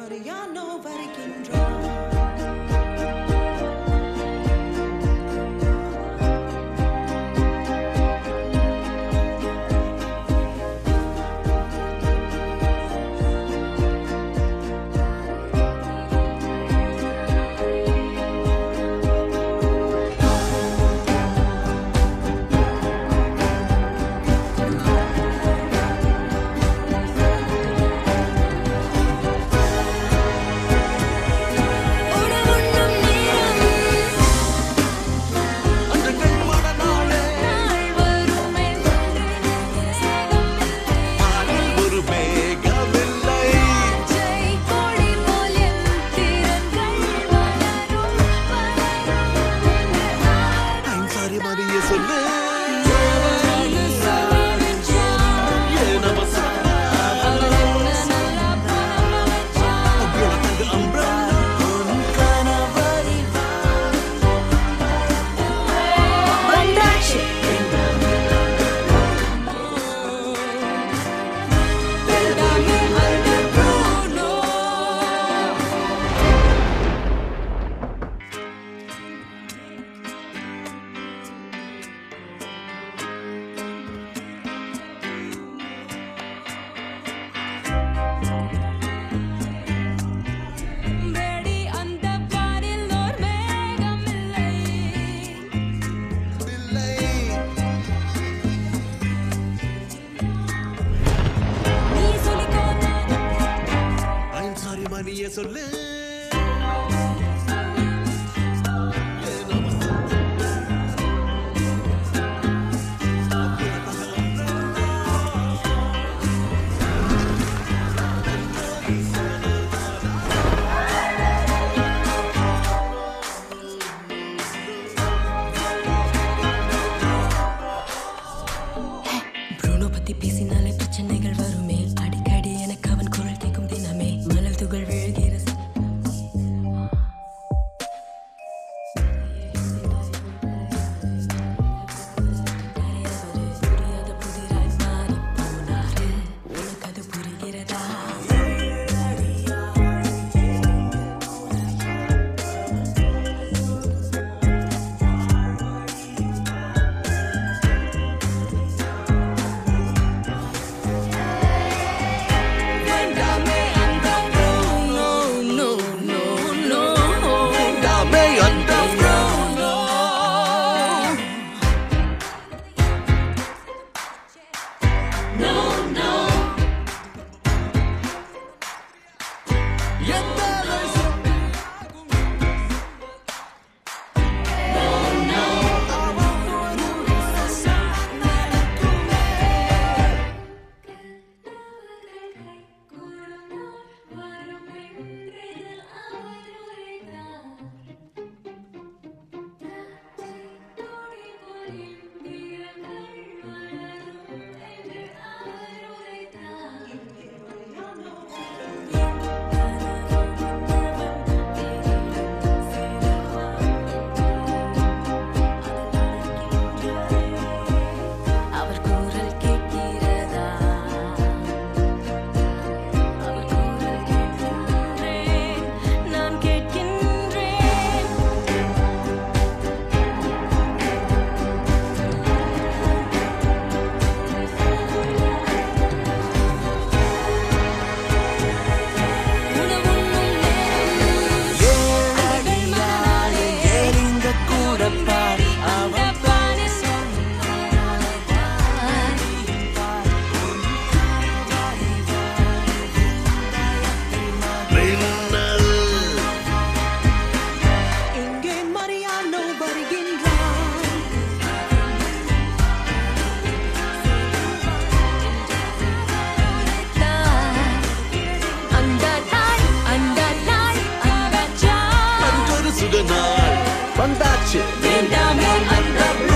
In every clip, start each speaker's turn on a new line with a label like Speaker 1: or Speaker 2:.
Speaker 1: Mariano வருகின்றான்
Speaker 2: உணவுண்ணும் நேரம்
Speaker 3: அன்றுகள் மனநாளே
Speaker 2: நாள் வருமே
Speaker 3: வானில் ஒரு மேகமில்லை
Speaker 2: பச்சை கொடி போல் என் திறன்கள் வளரும் வளரும் என்று ஆடும்
Speaker 3: ஐம் சாரி மரியே சொல்லு
Speaker 2: அவனு சொல்லிடுச்சான்
Speaker 3: ஏன் அவசரம்
Speaker 2: அவன் என்ன நல்லா பணம் வச்சான்
Speaker 3: உனக்கு umbrella உன் கனவறிவான்
Speaker 2: வந்தாச்சு வெல்தாமே அந்த ப்ரூனோ வெடி அந்த பாரில் ஓர் மேகமில்லை
Speaker 3: இல்லை
Speaker 2: நீ சொல்லிக்கோ
Speaker 3: ஐம் சாரி மரியே சொல்லு
Speaker 2: ப்ரூனோ பத்தி பேசினாலே பிரச்சனைகள் வருமே அடிக்கடி எனக்கு அவன் குரல் கேட்கும் தினமே மணல் துகள் விழுகிற ச- புரியாத புதிராய் மாறிப் போனாரு. உனக்கு அது புரிகிறதா வேண்டாமே அந்த ப்ரூனோ நோ நோ நோ
Speaker 3: வேண்டாமே அந்த
Speaker 2: ப்ரூனோ No, no.
Speaker 3: எந்த
Speaker 2: அவர் குரல் கேட்கிறதா அவர் குரல் கேட்கின்றேன் நான் கேட்கின்றேன் உணவுண்ணும் நேரம்
Speaker 3: ஏழடியாலே எரிந்த கூட பாரு
Speaker 2: அந்த பானை
Speaker 3: மின்னல்
Speaker 1: இங்கே மரியானோ வருகின்றான்
Speaker 2: அந்த நாள் அந்த நாள் அந்த ஜாம்
Speaker 3: அன்றொரு சுகநாள் வந்தாச்சு
Speaker 2: வேண்டாமே அந்த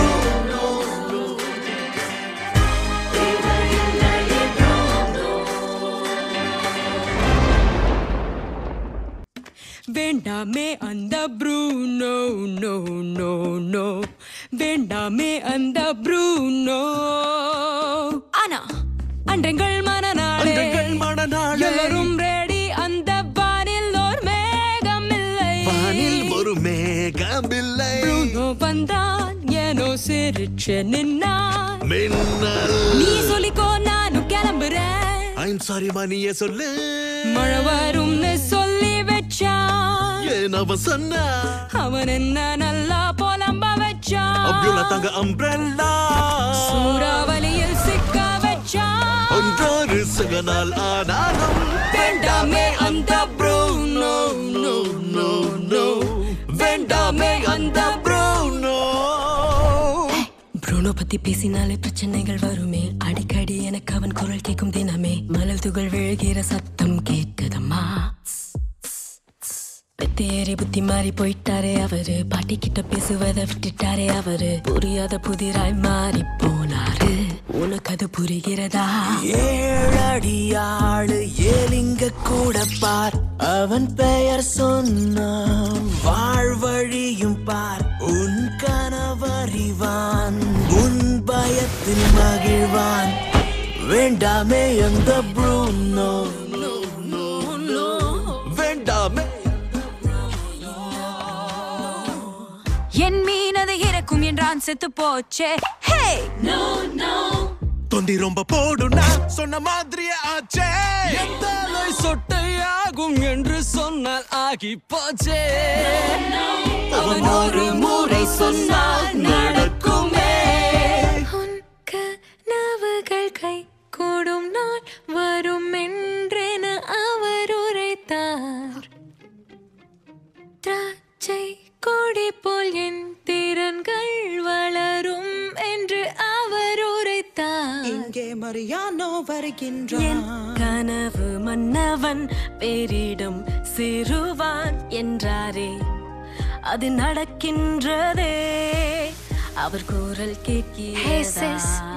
Speaker 2: வேண்டாமே அந்த ப்ரூனோ நோ நோ நோ வேண்டாமே அந்த ப்ரூனோ ஆனா அன்றங்கள் மனநாளே
Speaker 3: அன்றங்கள் மனநாளே.
Speaker 2: எல்லாரும் ரெடி அந்த வானில் வந்தான் ஏனோ சிரிச்சு நின்னான்
Speaker 3: மின்னல்
Speaker 2: நீ சொல்லிக்கோ நானும் கிளம்புறேன்
Speaker 3: ஐம் சாரி மணியே சொல்லு
Speaker 2: மழை வரும்னு சொல்லி வச்சான்
Speaker 3: ஏன் அவன் சொன்னா
Speaker 2: அவன் என்ன நல்லா புலம்ப வச்சான்
Speaker 3: அப்துல்லா தங்க அம்ப்ரெல்லா
Speaker 2: சூறாவளியில் சிக்க வச்சான்
Speaker 3: ஒன்றொரு சிகனால் ஆனாலும்
Speaker 2: வேண்டாமே அந்த ப்ரூனோ
Speaker 3: no no no வேண்டாமே அந்த ப்ரூனோ
Speaker 2: ப்ரூனோ பத்தி பேசினாலே பிரச்சனைகள் வருமே அடிக்கடி எனக்கு அவன் குரல் கேட்கும் தினமே மலர் துகள் விழுகிற சத்தம் கேட்குதம்மா பெத்தேறி புத்தி மாறி போயிட்டாரே அவரு பாட்டி கிட்ட பேசுவதை விட்டுட்டாரே அவரு புரியாத புதிராய் மாறி போனாரு உனக்கு அது புரிகிறதா
Speaker 3: ஏழடியாளு ஏலிங்க கூட பார் அவன் பெயர் சொன்னான் வாழ்வழியும் பார் உன் கனவறிவான் உன் பயத்தில் மகிழ்வான் வேண்டாமே அந்த ப்ரூனோ வேண்டாமே
Speaker 2: என் மீன் அது இறக்கும் என்றான் செத்து போச்சே ஹே நோ நோ
Speaker 3: தொண்டி ரொம்ப போடுனா சொன்ன மாதிரியே ஆச்சே எந்த சொட்டையாகும் என்று சொன்னால் ஆகி போச்சே
Speaker 2: அவன் ஒரு முறை சொன்னால் நடக்குமே உன் கனவுகள் கை கூடும் நாள் வரும் என்றென அவர் உரைத்தார் திராட்சை கொடி போல் என் திறன்கள் வளரும் என்று அவர் உரைத்தார்
Speaker 1: இங்கே மரியானோ
Speaker 2: என்
Speaker 1: வருகின்றான்
Speaker 2: கனவு மன்னவன் பேரிடம் சிறுவான் என்றாரே அது நடக்கின்றதே அவர் குரல் கேட்கிறதா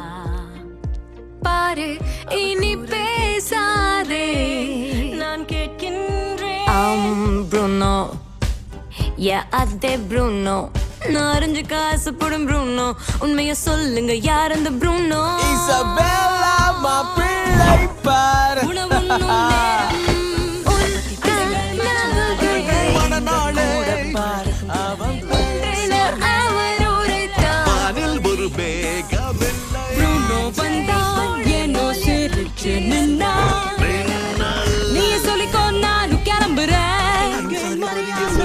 Speaker 2: பாரு இனி பேசாதே நான் கேட்கின்றேன் ப்ரூனோ யா அதே ப்ரூனோ நான் அறிஞ்சு காசுப்படும் ப்ரூனோ உண்மைய சொல்லுங்க யார் அந்த ப்ரூனோ
Speaker 3: இசபெல்லா மாப்பிள்ளை பார்
Speaker 2: உணவுண்ணும் நேரம் உன் கனவுகள்
Speaker 3: மனநாளே அவன்
Speaker 2: என அவர் உரைத்தார்
Speaker 3: வானில் ஒரு மேகமில்லை
Speaker 2: ப்ரூனோ வந்தான் என்னோ சிரிச்சு நின்னான் நீ சொல்லிக்கோ நானும் கிளம்புறேன்
Speaker 1: இங்கே மரியானோ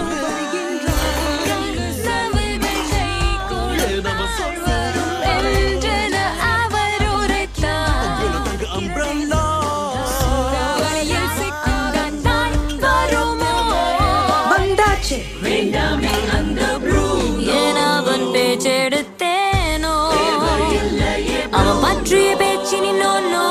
Speaker 2: என்றென அவர் உரைத்தார்
Speaker 3: தங்க அம்ப்ரெல்லா
Speaker 2: வழியில் சிக்கும் தான் வருமோ
Speaker 1: வந்தாச்சு
Speaker 2: ஏன் அவன் பேச்செடுத்தேனோ அவன் பற்றிய பேச்சினோ நோ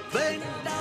Speaker 3: வேண்டாம்